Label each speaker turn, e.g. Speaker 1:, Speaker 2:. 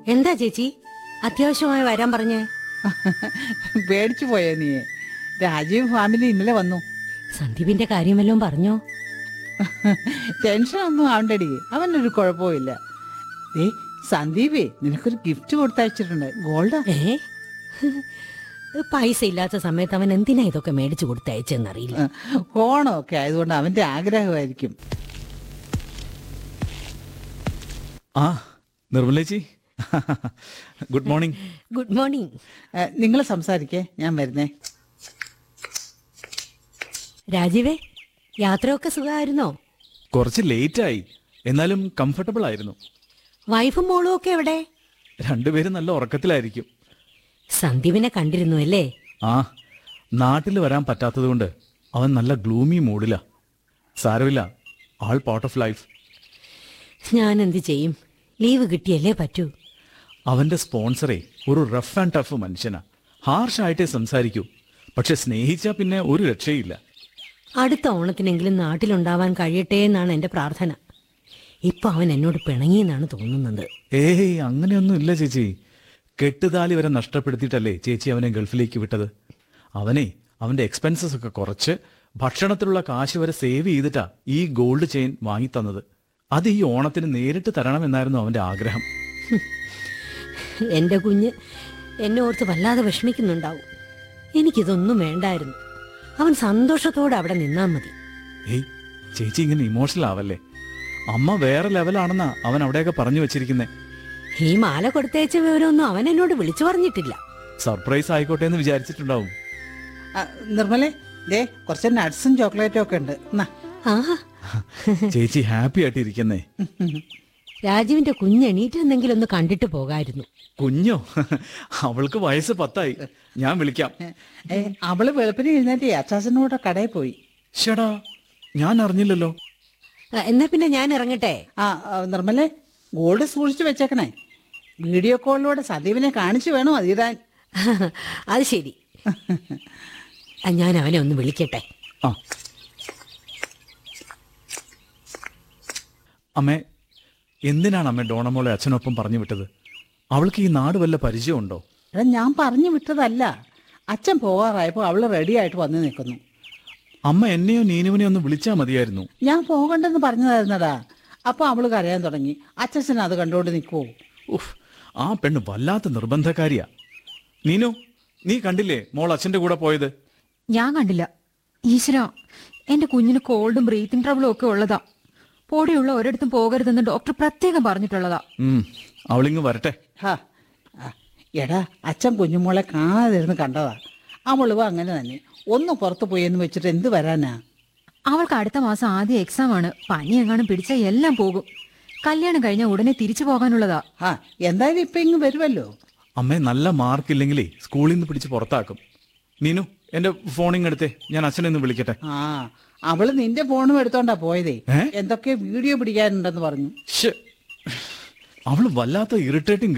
Speaker 1: എന്താ ചേച്ചി അത്യാവശ്യമായി വരാൻ പറഞ്ഞേ
Speaker 2: പേടിച്ചു പോയോ നീ രാജീവ് ഫാമിലി ഇന്നലെ വന്നു
Speaker 1: സന്ദീപിന്റെ കാര്യം വല്ലതും പറഞ്ഞോ
Speaker 2: ടെൻഷൻ ഒന്നും ആവണ്ടടി അവനൊരു കുഴപ്പമില്ല ദേ സന്ദീപേ നിനക്കൊരു ഗിഫ്റ്റ് കൊടുത്തയച്ചിട്ടുണ്ട് ഗോൾഡാ
Speaker 1: ഏ പൈസ ഇല്ലാത്ത സമയത്ത് അവൻ എന്തിനാ ഇതൊക്കെ മേടിച്ചു കൊടുത്തയച്ചെന്നറിയില്ല
Speaker 2: ഓണമൊക്കെ ആയതുകൊണ്ട് അവന്റെ ആഗ്രഹമായിരിക്കും
Speaker 3: ആ നിർമ്മലേച്ചി ഗുഡ് മോർണിംഗ്
Speaker 1: ഗുഡ് മോർണിംഗ്
Speaker 2: നിങ്ങൾ സംസാരിക്കേ ഞാൻ വരുന്നേ
Speaker 1: രാജീവേ യാത്രയൊക്കെ സുഖമായിരുന്നോ
Speaker 3: കുറച്ച് ലേറ്റ് ആയി എന്നാലും കംഫർട്ടബിൾ ആയിരുന്നു
Speaker 1: വൈഫും മോളും ഒക്കെ എവിടെ
Speaker 3: രണ്ടുപേരും നല്ല ഉറക്കത്തിലായിരിക്കും
Speaker 1: സന്ദീപിനെ കണ്ടിരുന്നു അല്ലേ
Speaker 3: ആ നാട്ടിൽ വരാൻ പറ്റാത്തതുകൊണ്ട് അവൻ നല്ല ഗ്ലൂമി മൂഡിലാ സാരമില്ല ആൾ പാർട്ട് ഓഫ് ലൈഫ്
Speaker 1: ഞാൻ എന്ത് ചെയ്യും ലീവ് കിട്ടിയല്ലേ പറ്റൂ
Speaker 3: അവന്റെ സ്പോൺസറെ ഒരു റഫ് ആൻഡ് ടഫ് മനുഷ്യനാ ഹാർഷായിട്ടേ സംസാരിക്കൂ പക്ഷെ സ്നേഹിച്ചാ പിന്നെ ഒരു രക്ഷയില്ല
Speaker 1: അടുത്ത ഓണത്തിനെങ്കിലും നാട്ടിലുണ്ടാവാൻ കഴിയട്ടെ എന്നാണ് എന്റെ പ്രാർത്ഥന ഇപ്പൊ അവൻ എന്നോട് പിണങ്ങിയെന്നാണ് തോന്നുന്നത്
Speaker 3: ഏയ് അങ്ങനെയൊന്നും ഇല്ല ചേച്ചി കെട്ടുതാലി വരെ നഷ്ടപ്പെടുത്തിയിട്ടല്ലേ ചേച്ചി അവനെ ഗൾഫിലേക്ക് വിട്ടത് അവനെ അവന്റെ എക്സ്പെൻസസ് ഒക്കെ കുറച്ച് ഭക്ഷണത്തിലുള്ള കാശ് വരെ സേവ് ചെയ്തിട്ടാ ഈ ഗോൾഡ് ചെയിൻ വാങ്ങിത്തന്നത് അത് ഈ ഓണത്തിന് നേരിട്ട് തരണമെന്നായിരുന്നു അവന്റെ ആഗ്രഹം
Speaker 1: എന്റെ കുഞ്ഞ് എന്നെ ഓർത്ത് വല്ലാതെ വിഷമിക്കുന്നുണ്ടാവും എനിക്കിതൊന്നും വേണ്ടായിരുന്നു അവൻ സന്തോഷത്തോടെ അവിടെ നിന്നാ മതി
Speaker 3: ഏയ് ചേച്ചി ഇങ്ങനെ ഇമോഷണൽ ആവല്ലേ അമ്മ വേറെ ലെവലാണെന്നാ അവൻ അവിടെയൊക്കെ പറഞ്ഞു വെച്ചിരിക്കുന്നേ
Speaker 1: ഈ മാല കൊടുത്തയച്ച വിവരമൊന്നും അവൻ എന്നോട് വിളിച്ചു പറഞ്ഞിട്ടില്ല
Speaker 3: സർപ്രൈസ് ആയിക്കോട്ടെ എന്ന് വിചാരിച്ചിട്ടുണ്ടാവും
Speaker 2: ആ, നിർമ്മലേ ദേ കുറച്ച് നട്ട്സും ചോക്ലേറ്റും ഒക്കെ ഉണ്ട് എന്നാ
Speaker 1: ആഹാ
Speaker 3: ചേച്ചി ഹാപ്പി ആയിട്ട് ഇരിക്കുന്നേ
Speaker 1: രാജുവിന്റെ കുഞ്ഞ് എണീറ്റെന്നെങ്കിലും ഒന്ന് കണ്ടിട്ട് പോകായിരുന്നു
Speaker 3: കുഞ്ഞോ അവൾക്ക് വയസ്സ് പത്തായി ഞാൻ വിളിക്കാം
Speaker 2: ഏ, അവള് വെളുപ്പിന് എഴുന്നേറ്റ് അച്ചാച്ചനോടെ കടയിൽ പോയി
Speaker 3: ഷടാ ഞാൻ അറിഞ്ഞില്ലല്ലോ
Speaker 1: ആ, എന്നാ പിന്നെ ഞാൻ ഇറങ്ങട്ടെ
Speaker 2: ആ ആ, നിർമ്മലേ ഗോൾഡ് സൂക്ഷിച്ചു വെച്ചേക്കണേ വീഡിയോ കോളിലൂടെ സദീപിനെ കാണിച്ചു വേണം അതിടാൻ
Speaker 1: അത് ശരി ആ, ഞാൻ അവനെ ഒന്ന് വിളിക്കട്ടെ
Speaker 3: ആ അമ്മേ എന്തിനാണ് അമ്മ ഡോണമോളെ അച്ഛനൊപ്പം പറഞ്ഞു വിട്ടത് അവൾക്ക് ഈ നാട് വല്ല പരിചയമുണ്ടോ
Speaker 2: എടാ ഞാൻ പറഞ്ഞു വിട്ടതല്ല അച്ഛൻ പോകാറായപ്പോൾ അവള് റെഡി ആയിട്ട് വന്ന് നിൽക്കുന്നു
Speaker 3: അമ്മ എന്നെയോ നീനുവിനെയോ ഒന്ന് വിളിച്ചാൽ മതിയായിരുന്നു
Speaker 2: ഞാൻ പോകണ്ടെന്ന് പറഞ്ഞതായിരുന്നടാ അപ്പൊ അവള് കരയാൻ തുടങ്ങി അച്ഛൻ അത് കണ്ടുകൊണ്ട് നിൽക്കുവോ
Speaker 3: ഉഫ് ആ പെണ്ണ് വല്ലാത്ത നിർബന്ധക്കാരിയാ നീനു നീ കണ്ടില്ലേ മോൾ അച്ഛന്റെ കൂടെ പോയത്
Speaker 4: ഞാൻ കണ്ടില്ല ഈശ്വര എന്റെ കുഞ്ഞിന് കോൾഡും ബ്രീത്തിങ് ട്രബിളും ഒക്കെ ഉള്ളതാ പൊടിയുള്ള ഒരിടത്തും പോകരുതെന്ന് ഡോക്ടർ പ്രത്യേകം പറഞ്ഞിട്ടുള്ളതാ
Speaker 3: ഉം അവളിങ്ങ് വരട്ടെ
Speaker 2: ഹാ ആ, എടാ അച്ഛൻ കുഞ്ഞുമോളെ കാണാതിരുന്ന് കണ്ടതാ അവളുവ അങ്ങനെ തന്നെ ഒന്ന് പുറത്തു പോയി എന്ന് വെച്ചിട്ട് എന്ത് വരാനാ
Speaker 4: അവൾക്ക് അടുത്ത മാസം ആദ്യ എക്സാം ആണ് പനി എങ്ങാനും പിടിച്ച എല്ലാം പോകും കല്യാണം കഴിഞ്ഞ ഉടനെ തിരിച്ചു പോകാനുള്ളതാ
Speaker 2: ആ എന്തായാലും ഇപ്പൊ ഇങ്ങ് വരുമല്ലോ
Speaker 3: അമ്മേ നല്ല മാർക്ക് ഇല്ലെങ്കിലേ സ്കൂളിൽ നിന്ന് പിടിച്ച് പുറത്താക്കും നീനു എന്റെ ഫോണിങ് എടുത്തേ ഞാൻ അച്ഛനെ ഒന്ന് വിളിക്കട്ടെ
Speaker 2: ആ അവള് നിന്റെ ഫോണും എടുത്തോണ്ടാ പോയതേ
Speaker 3: ഏ?
Speaker 2: എന്തൊക്കെ വീഡിയോ പിടിക്കാനുണ്ടെന്ന് പറഞ്ഞു
Speaker 3: ശ്ശെ. അവള് വല്ലാത്ത ഇറിറ്റേറ്റിംഗ്